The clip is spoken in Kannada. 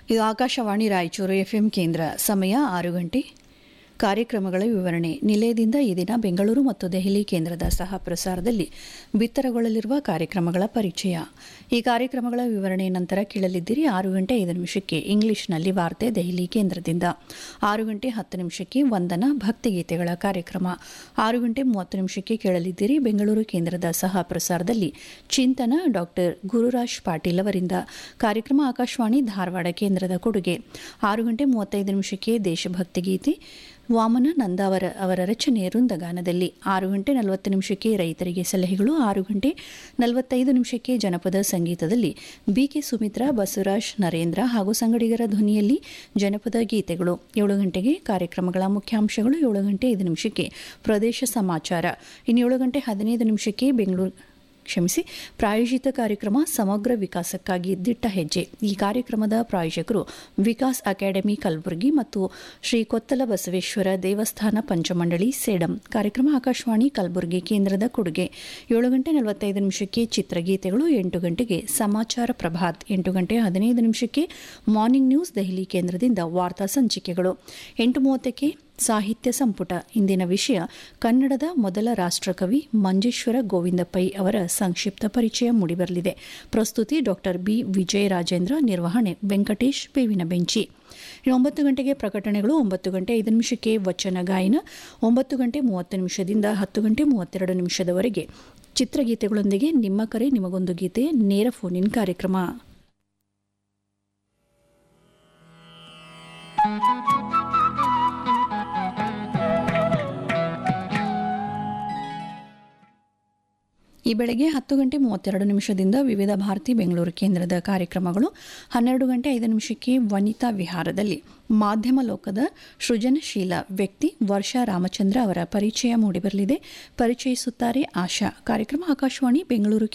ಇದು ಆಕಾಶವಾಣಿ ರಾಯಚೂರು ಎಫ್ಎಂ ಕೇಂದ್ರ ಸಮಯ ಆರು ಗಂಟೆ ಕಾರ್ಯಕ್ರಮಗಳ ವಿವರಣೆ ನಿಲಯದಿಂದ ಈ ದಿನ ಬೆಂಗಳೂರು ಮತ್ತು ದೆಹಲಿ ಕೇಂದ್ರದ ಸಹ ಪ್ರಸಾರದಲ್ಲಿ ಬಿತ್ತರಗೊಳ್ಳಲಿರುವ ಕಾರ್ಯಕ್ರಮಗಳ ಪರಿಚಯ ಈ ಕಾರ್ಯಕ್ರಮಗಳ ವಿವರಣೆ ನಂತರ ಕೇಳಲಿದ್ದೀರಿ ಆರು ಗಂಟೆ ಐದು ನಿಮಿಷಕ್ಕೆ ಇಂಗ್ಲಿಷ್ನಲ್ಲಿ ವಾರ್ತೆ ದೆಹಲಿ ಕೇಂದ್ರದಿಂದ ಆರು ಗಂಟೆ ಹತ್ತು ನಿಮಿಷಕ್ಕೆ ವಂದನ ಭಕ್ತಿಗೀತೆಗಳ ಕಾರ್ಯಕ್ರಮ ಆರು ಗಂಟೆ ಮೂವತ್ತು ನಿಮಿಷಕ್ಕೆ ಕೇಳಲಿದ್ದೀರಿ ಬೆಂಗಳೂರು ಕೇಂದ್ರದ ಸಹ ಪ್ರಸಾರದಲ್ಲಿ ಚಿಂತನ ಡಾಕ್ಟರ್ ಗುರುರಾಜ್ ಪಾಟೀಲ್ ಅವರಿಂದ ಕಾರ್ಯಕ್ರಮ ಆಕಾಶವಾಣಿ ಧಾರವಾಡ ಕೇಂದ್ರದ ಕೊಡುಗೆ ಆರು ಗಂಟೆ ಮೂವತ್ತೈದು ನಿಮಿಷಕ್ಕೆ ದೇಶಭಕ್ತಿ ಗೀತೆ ವಾಮನ ನಂದಾವರ ಅವರ ರಚನೆ ವೃಂದಗಾನದಲ್ಲಿ ಆರು ಗಂಟೆ ನಲವತ್ತು ನಿಮಿಷಕ್ಕೆ ರೈತರಿಗೆ ಸಲಹೆಗಳು ಆರು ಗಂಟೆ ನಲವತ್ತೈದು ನಿಮಿಷಕ್ಕೆ ಜನಪದ ಸಂಗೀತದಲ್ಲಿ ಬಿಕೆ ಸುಮಿತ್ರಾ ಬಸವರಾಜ್ ನರೇಂದ್ರ ಹಾಗೂ ಸಂಗಡಿಗರ ಧ್ವನಿಯಲ್ಲಿ ಜನಪದ ಗೀತೆಗಳು ಏಳು ಗಂಟೆಗೆ ಕಾರ್ಯಕ್ರಮಗಳ ಮುಖ್ಯಾಂಶಗಳು ಏಳು ಗಂಟೆ ಐದು ನಿಮಿಷಕ್ಕೆ ಪ್ರದೇಶ ಸಮಾಚಾರ ಇನ್ನು ಏಳು ಗಂಟೆ ಹದಿನೈದು ನಿಮಿಷಕ್ಕೆ ಬೆಂಗಳೂರು ಕ್ಷಮಿಸಿ ಪ್ರಾಯೋಜಿತ ಕಾರ್ಯಕ್ರಮ ಸಮಗ್ರ ವಿಕಾಸಕ್ಕಾಗಿ ದಿಟ್ಟ ಹೆಜ್ಜೆ ಈ ಕಾರ್ಯಕ್ರಮದ ಪ್ರಾಯೋಜಕರು ವಿಕಾಸ್ ಅಕಾಡೆಮಿ ಕಲಬುರಗಿ ಮತ್ತು ಶ್ರೀ ಕೊತ್ತಲ ಬಸವೇಶ್ವರ ದೇವಸ್ಥಾನ ಪಂಚಮಂಡಳಿ ಸೇಡಂ ಕಾರ್ಯಕ್ರಮ ಆಕಾಶವಾಣಿ ಕಲಬುರಗಿ ಕೇಂದ್ರದ ಕೊಡುಗೆ ಏಳು ಗಂಟೆ ನಲವತ್ತೈದು ನಿಮಿಷಕ್ಕೆ ಚಿತ್ರಗೀತೆಗಳು ಎಂಟು ಗಂಟೆಗೆ ಸಮಾಚಾರ ಪ್ರಭಾತ್ ಎಂಟು ಗಂಟೆ ಹದಿನೈದು ನಿಮಿಷಕ್ಕೆ ಮಾರ್ನಿಂಗ್ ನ್ಯೂಸ್ ದೆಹಲಿ ಕೇಂದ್ರದಿಂದ ವಾರ್ತಾ ಸಂಚಿಕೆಗಳು ಎಂಟು ಮೂವತ್ತಕ್ಕೆ ಸಾಹಿತ್ಯ ಸಂಪುಟ ಇಂದಿನ ವಿಷಯ ಕನ್ನಡದ ಮೊದಲ ರಾಷ್ಟ್ರಕವಿ ಮಂಜೇಶ್ವರ ಗೋವಿಂದ ಪೈ ಅವರ ಸಂಕ್ಷಿಪ್ತ ಪರಿಚಯ ಮೂಡಿಬರಲಿದೆ ಪ್ರಸ್ತುತಿ ಡಾಕ್ಟರ್ ಬಿ ವಿಜಯ ರಾಜೇಂದ್ರ ನಿರ್ವಹಣೆ ವೆಂಕಟೇಶ್ ಬೇವಿನ ಬೆಂಚಿ ಒಂಬತ್ತು ಗಂಟೆಗೆ ಪ್ರಕಟಣೆಗಳು ಒಂಬತ್ತು ಗಂಟೆ ಐದು ನಿಮಿಷಕ್ಕೆ ವಚನ ಗಾಯನ ಒಂಬತ್ತು ಗಂಟೆ ಮೂವತ್ತು ನಿಮಿಷದಿಂದ ಹತ್ತು ಗಂಟೆ ಮೂವತ್ತೆರಡು ನಿಮಿಷದವರೆಗೆ ಚಿತ್ರಗೀತೆಗಳೊಂದಿಗೆ ನಿಮ್ಮ ಕರೆ ನಿಮಗೊಂದು ಗೀತೆ ನೇರ ಫೋನ್ ಇನ್ ಕಾರ್ಯಕ್ರಮ ಈ ಬೆಳಗ್ಗೆ ಹತ್ತು ಗಂಟೆ ಮೂವತ್ತೆರಡು ನಿಮಿಷದಿಂದ ವಿವಿಧ ಭಾರತಿ ಬೆಂಗಳೂರು ಕೇಂದ್ರದ ಕಾರ್ಯಕ್ರಮಗಳು ಹನ್ನೆರಡು ಗಂಟೆ ಐದು ನಿಮಿಷಕ್ಕೆ ವನಿತಾ ವಿಹಾರದಲ್ಲಿ ಮಾಧ್ಯಮ ಲೋಕದ ಸೃಜನಶೀಲ ವ್ಯಕ್ತಿ ವರ್ಷಾ ರಾಮಚಂದ್ರ ಅವರ ಪರಿಚಯ ಮೂಡಿಬರಲಿದೆ ಪರಿಚಯಿಸುತ್ತಾರೆ ಆಶಾ ಕಾರ್ಯಕ್ರಮ ಆಕಾಶವಾಣಿ ಬೆಂಗಳೂರು